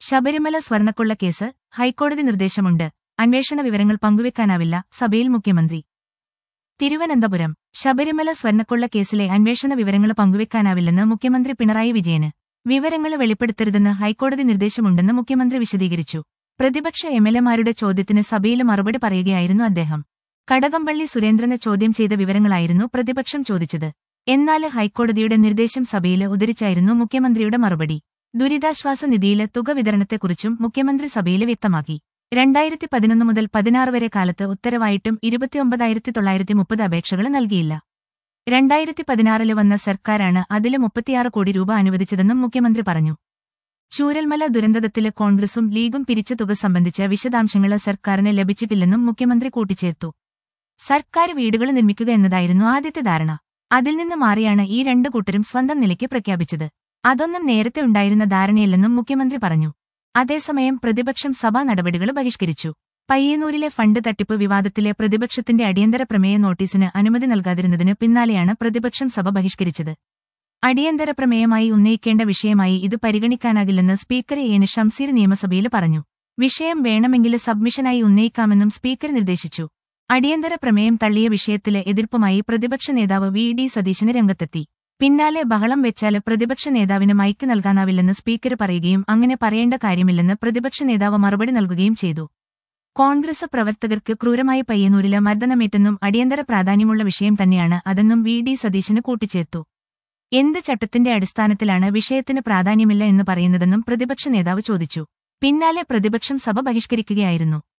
Sabarimala സ്വർണക്കൊള്ള case ഹൈക്കോടതി നിർദ്ദേശമുണ്ട് അന്വേഷണ വിവരങ്ങൾ പങ്കുവെക്കാനാവില്ല സഭയിൽ മുഖ്യമന്ത്രി തിരുവനന്തപുരം ശബരിമല സ്വർണക്കൊള്ള കേസിലെ അന്വേഷണ വിവരങ്ങൾ പങ്കുവെക്കാനാവില്ലെന്ന് മുഖ്യമന്ത്രി പിണറായി വിജയന് വിവരങ്ങൾ വെളിപ്പെടുത്തരുതെന്ന് ഹൈക്കോടതി നിർദ്ദേശമുണ്ടെന്ന് മുഖ്യമന്ത്രി വിശദീകരിച്ചു പ്രതിപക്ഷ എംഎൽഎമാരുടെ ചോദ്യത്തിന് സഭയിൽ മറുപടി പറയുകയായിരുന്നു അദ്ദേഹം കടകംപള്ളി സുരേന്ദ്രനെ ചോദ്യം ചെയ്ത വിവരങ്ങളായിരുന്നു പ്രതിപക്ഷം ചോദിച്ചത് എന്നാൽ ഹൈക്കോടതിയുടെ നിർദ്ദേശം സഭയിൽ ഉദ്ധരിച്ചായിരുന്നു മുഖ്യമന്ത്രിയുടെ മറുപടി ദുരിതാശ്വാസ നിധിയിലെ തുക വിതരണത്തെക്കുറിച്ചും മുഖ്യമന്ത്രി സഭയിൽ വ്യക്തമാക്കി രണ്ടായിരത്തി പതിനൊന്ന് മുതൽ പതിനാറ് വരെ കാലത്ത് ഉത്തരവായിട്ടും ഇരുപത്തിയൊമ്പതായിരത്തി തൊള്ളായിരത്തി മുപ്പത് അപേക്ഷകൾ നൽകിയില്ല രണ്ടായിരത്തി പതിനാറില് വന്ന സർക്കാരാണ് അതില് മുപ്പത്തിയാറ് കോടി രൂപ അനുവദിച്ചതെന്നും മുഖ്യമന്ത്രി പറഞ്ഞു ചൂരൽമല ദുരന്തത്തില് കോൺഗ്രസും ലീഗും പിരിച്ച തുക സംബന്ധിച്ച വിശദാംശങ്ങൾ സർക്കാരിന് ലഭിച്ചിട്ടില്ലെന്നും മുഖ്യമന്ത്രി കൂട്ടിച്ചേർത്തു സർക്കാർ വീടുകൾ നിർമ്മിക്കുക എന്നതായിരുന്നു ആദ്യത്തെ ധാരണ അതിൽ നിന്ന് മാറിയാണ് ഈ രണ്ടു കൂട്ടരും സ്വന്തം നിലയ്ക്ക് പ്രഖ്യാപിച്ചത് അതൊന്നും നേരത്തെ ഉണ്ടായിരുന്ന ധാരണയല്ലെന്നും മുഖ്യമന്ത്രി പറഞ്ഞു അതേസമയം പ്രതിപക്ഷം സഭാ നടപടികൾ ബഹിഷ്കരിച്ചു പയ്യന്നൂരിലെ ഫണ്ട് തട്ടിപ്പ് വിവാദത്തിലെ പ്രതിപക്ഷത്തിന്റെ അടിയന്തര പ്രമേയ നോട്ടീസിന് അനുമതി നൽകാതിരുന്നതിന് പിന്നാലെയാണ് പ്രതിപക്ഷം സഭ ബഹിഷ്കരിച്ചത് അടിയന്തര പ്രമേയമായി ഉന്നയിക്കേണ്ട വിഷയമായി ഇത് പരിഗണിക്കാനാകില്ലെന്ന് സ്പീക്കർ എന് ഷംസീർ നിയമസഭയിൽ പറഞ്ഞു വിഷയം വേണമെങ്കിൽ സബ്മിഷനായി ഉന്നയിക്കാമെന്നും സ്പീക്കർ നിർദ്ദേശിച്ചു അടിയന്തര പ്രമേയം തള്ളിയ വിഷയത്തിലെ എതിർപ്പുമായി പ്രതിപക്ഷ നേതാവ് വി ഡി സതീശന് രംഗത്തെത്തി പിന്നാലെ ബഹളം വെച്ചാല് പ്രതിപക്ഷ നേതാവിന് മൈക്ക് നൽകാനാവില്ലെന്ന് സ്പീക്കർ പറയുകയും അങ്ങനെ പറയേണ്ട കാര്യമില്ലെന്ന് പ്രതിപക്ഷ നേതാവ് മറുപടി നൽകുകയും ചെയ്തു കോൺഗ്രസ് പ്രവർത്തകർക്ക് ക്രൂരമായി പയ്യന്നൂരില് മർദ്ദനമേറ്റെന്നും അടിയന്തര പ്രാധാന്യമുള്ള വിഷയം തന്നെയാണ് അതെന്നും വി ഡി സതീശന് കൂട്ടിച്ചേർത്തു എന്ത് ചട്ടത്തിന്റെ അടിസ്ഥാനത്തിലാണ് വിഷയത്തിന് പ്രാധാന്യമില്ല എന്ന് പറയുന്നതെന്നും പ്രതിപക്ഷ നേതാവ് ചോദിച്ചു പിന്നാലെ പ്രതിപക്ഷം സഭ ബഹിഷ്കരിക്കുകയായിരുന്നു